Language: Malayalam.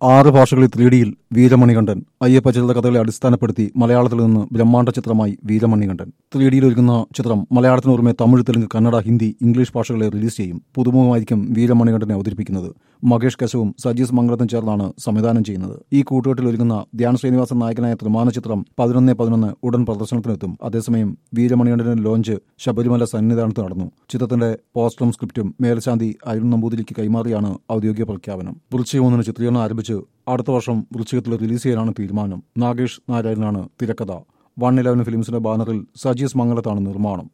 ആറ് ഭാഷകളിൽ ത്രീ ഡിയിൽ വീരമണികണ്ഠൻ അയ്യപ്പ ചരിത്ര കഥകളെ അടിസ്ഥാനപ്പെടുത്തി മലയാളത്തിൽ നിന്ന് ബ്രഹ്മാണ്ഡ ചിത്രമായി വീരമണികണ്ഠൻ ത്രീ ഡിയിൽ ഒരുങ്ങുന്ന ചിത്രം മലയാളത്തിന് പുറമെ തമിഴ് തെലുങ്ക് കന്നഡ ഹിന്ദി ഇംഗ്ലീഷ് ഭാഷകളെ റിലീസ് ചെയ്യും പുതുമുഖമായിരിക്കും വീരമണികണ്ഠനെ അവതരിപ്പിക്കുന്നത് മകേഷ് കശവും സജീസ് മംഗളത്തും ചേർന്നാണ് സംവിധാനം ചെയ്യുന്നത് ഈ കൂട്ടുകെട്ടിൽ ഒരുങ്ങുന്ന ധ്യാൻ ശ്രീനിവാസൻ നായകനായ ത്രിമാന ചിത്രം പതിനൊന്ന് പതിനൊന്ന് ഉടൻ പ്രദർശനത്തിനെത്തും അതേസമയം വീരമണികണ്ഠന്റെ ലോഞ്ച് ശബരിമല സന്നിധാനത്ത് നടന്നു ചിത്രത്തിന്റെ പോസ്റ്ററും സ്ക്രിപ്റ്റും മേൽശാന്തി അരുൺ നമ്പൂതിരിക്ക് കൈമാറിയാണ് ഔദ്യോഗിക പ്രഖ്യാപനം വൃശ്ചികം ഒന്നിന് ചിത്രീകരണം ആരംഭിച്ച് അടുത്ത വർഷം വൃശ്ചികത്തിൽ റിലീസ് ചെയ്യാനാണ് തീരുമാനം നാഗേഷ് നാരായണനാണ് തിരക്കഥ വൺ ഇലവൻ ഫിലിംസിന്റെ ബാനറിൽ സജീസ് മംഗലത്താണ് നിർമ്മാണം